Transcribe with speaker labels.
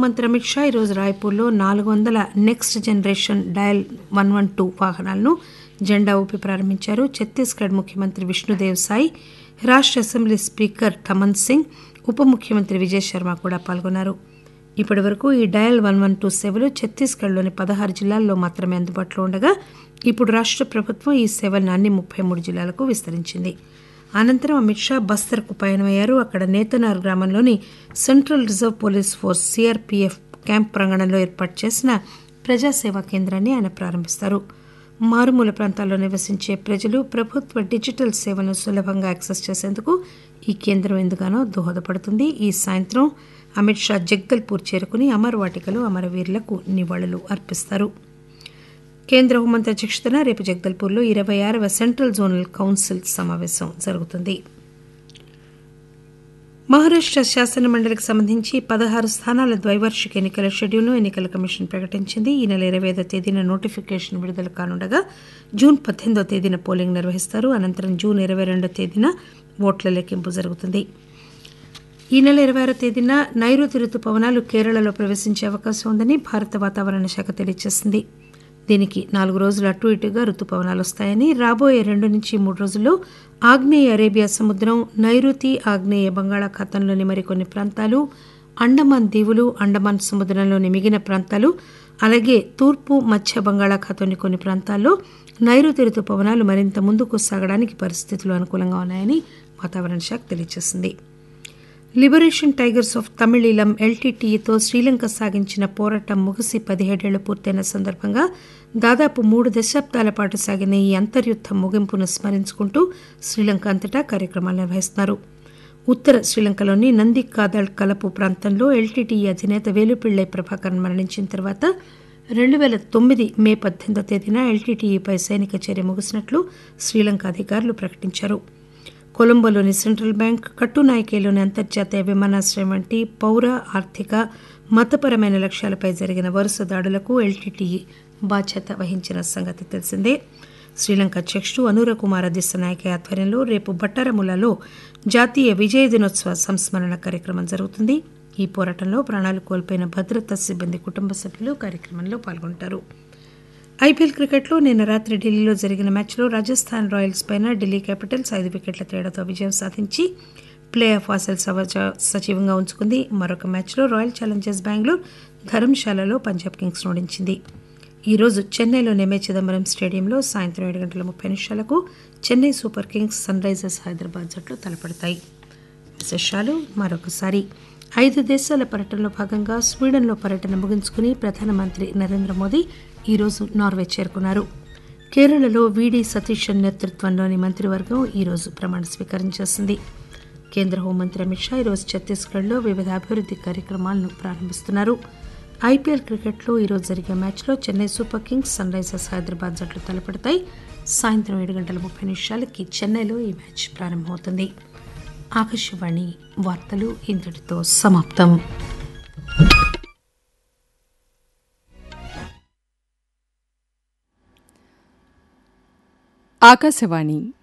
Speaker 1: హోంమంత్రి అమిత్ షా ఈరోజు రాయ్పూర్లో నాలుగు వందల next generation dial one one two వాహనాలను జెండా ఊపి ప్రారంభించారు ఛత్తీస్గఢ్ ముఖ్యమంత్రి విష్ణుదేవ్ సాయి రాష్ట్ర అసెంబ్లీ స్పీకర్ థమన్ సింగ్ ఉప ముఖ్యమంత్రి విజయ్ శర్మ కూడా పాల్గొన్నారు ఇప్పటి వరకు ఈ డయల్ వన్ వన్ టూ సేవలు ఛత్తీస్గఢ్లోని పదహారు జిల్లాల్లో మాత్రమే అందుబాటులో ఉండగా ఇప్పుడు రాష్ట్ర ప్రభుత్వం ఈ సేవలను అన్ని ముప్పై మూడు జిల్లాలకు విస్తరించింది అనంతరం అమిత్ షా బస్తర్కు పయనమయ్యారు అక్కడ నేతనార్ గ్రామంలోని central reserve police force CRPF camp ప్రాంగణంలో ఏర్పాటు చేసిన ప్రజాసేవా కేంద్రాన్ని ఆయన ప్రారంభిస్తారు మారుమూల ప్రాంతాల్లో నివసించే ప్రజలు ప్రభుత్వ డిజిటల్ సేవలను సులభంగా యాక్సెస్ చేసేందుకు ఈ కేంద్రం ఎందుగానో దోహదపడుతుంది ఈ సాయంత్రం అమిత్ షా జగ్దల్పూర్ చేరుకుని అమర్ వాటికలో అమరవీరులకు నివాళులు అర్పిస్తారు కేంద్ర హోంమంత్రి అధ్యక్షతన రేపు జగదల్పూర్లో ఇరవై ఆరవ సెంట్రల్ జోనల్ కౌన్సిల్ సమావేశం జరుగుతుంది మహారాష్ట శాసన మండలికి సంబంధించి పదహారు స్థానాల ద్వైవార్షిక ఎన్నికల షెడ్యూల్ను ఎన్నికల కమిషన్ ప్రకటించింది ఈ నెల ఇరవై ఐదో తేదీన నోటిఫికేషన్ విడుదల కానుండగా జూన్ పద్దెనిమిదో తేదీన పోలింగ్ నిర్వహిస్తారు అనంతరం జూన్ ఇరవై రెండో తేదీన ఓట్ల లెక్కింపు జరుగుతుంది ఈ నెల ఇరవై ఆరో తేదీన నైరుతి రుతుపవనాలు కేరళలో ప్రవేశించే అవకాశం ఉందని భారత వాతావరణ శాఖ తెలియజేసింది దీనికి నాలుగు రోజులు అటు ఇటుగా రుతుపవనాలు వస్తాయని రాబోయే రెండు నుంచి మూడు రోజుల్లో ఆగ్నేయ అరేబియా సముద్రం నైరుతి ఆగ్నేయ బంగాళాఖాతంలోని మరికొన్ని ప్రాంతాలు అండమాన్ దీవులు అండమాన్ సముద్రంలోని మిగిలిన ప్రాంతాలు అలాగే తూర్పు మధ్య బంగాళాఖాతంలోని కొన్ని ప్రాంతాల్లో నైరుతి రుతుపవనాలు మరింత ముందుకు సాగడానికి పరిస్థితులు అనుకూలంగా ఉన్నాయని వాతావరణ శాఖ తెలియజేసింది లిబరేషన్ టైగర్స్ ఆఫ్ తమిళీలం ఎల్టీటీఈతో శ్రీలంక సాగించిన పోరాటం ముగిసి పదిహేడేళ్లు పూర్తయిన సందర్భంగా దాదాపు మూడు దశాబ్దాల పాటు సాగిన ఈ అంతర్యుద్ధం ముగింపును స్మరించుకుంటూ శ్రీలంక అంతటా కార్యక్రమాలు నిర్వహిస్తున్నారు ఉత్తర శ్రీలంకలోని నంది కాదల్ కలపు ప్రాంతంలో ఎల్టీటీఈ అధినేత వేలుపిళ్లై ప్రభాకరన్ మరణించిన తర్వాత రెండు వేల తొమ్మిది మే పద్దెనిమిదో తేదీన ఎల్టీటీఈపై సైనిక చర్య ముగిసినట్లు శ్రీలంక అధికారులు ప్రకటించారు కొలంబోలోని సెంట్రల్ బ్యాంక్ కట్టునాయకేలోని అంతర్జాతీయ విమానాశ్రయం వంటి పౌర ఆర్థిక మతపరమైన లక్ష్యాలపై జరిగిన వరుస దాడులకు ఎల్టీటీఈ బాధ్యత వహించిన సంగతి తెలిసిందే శ్రీలంక అధ్యక్షుడు అనూర కుమార దిశనాయక ఆధ్వర్యంలో రేపు బట్టారములలో జాతీయ విజయ దినోత్సవ సంస్మరణ కార్యక్రమం జరుగుతుంది ఈ పోరాటంలో ప్రాణాలు కోల్పోయిన భద్రతా సిబ్బంది కుటుంబ సభ్యులు కార్యక్రమంలో పాల్గొంటారు ఐపీఎల్ క్రికెట్లో నిన్న రాత్రి ఢిల్లీలో జరిగిన మ్యాచ్లో రాజస్థాన్ రాయల్స్ పైన ఢిల్లీ క్యాపిటల్స్ ఐదు వికెట్ల తేడాతో విజయం సాధించి ప్లే ఆఫ్ ఆశలు సజీవంగా ఉంచుకుంది మరొక మ్యాచ్లో రాయల్ ఛాలెంజర్స్ బెంగళూరు ధర్మశాలలో పంజాబ్ కింగ్స్ ఓడించింది ఈ రోజు చెన్నైలోని ఎంఏ చిదంబరం స్టేడియంలో సాయంత్రం ఏడు గంటల ముప్పై నిమిషాలకు Chennai Super Kings Sunrisers Hyderabad జట్లు తలపడతాయి విశేషాలు మరొకసారి ఐదు దేశాల పర్యటనలో భాగంగా స్వీడన్లో పర్యటన ముగించుకుని ప్రధానమంత్రి నరేంద్ర మోదీ ఈరోజు నార్వే చేరుకున్నారు కేరళలో వీడి సతీశన్ నేతృత్వంలోని మంత్రివర్గం ఈరోజు ప్రమాణ స్వీకారం చేసింది కేంద్ర హోంమంత్రి అమిత్ షా ఈరోజు ఛత్తీస్గఢ్లో వివిధ అభివృద్ధి కార్యక్రమాలను ప్రారంభిస్తున్నారు ఐపీఎల్ క్రికెట్లో ఈరోజు జరిగే మ్యాచ్లో Chennai Super Kings Sunrisers Hyderabad జట్లు తలపడతాయి సాయంత్రం ఏడు గంటల ముప్పై నిమిషాలకి చెన్నైలో ఈ మ్యాచ్ ప్రారంభమవుతుంది ఆకాశవాణి వార్తలు ఇంతటితో సమాప్తం
Speaker 2: ఆకాశవాణి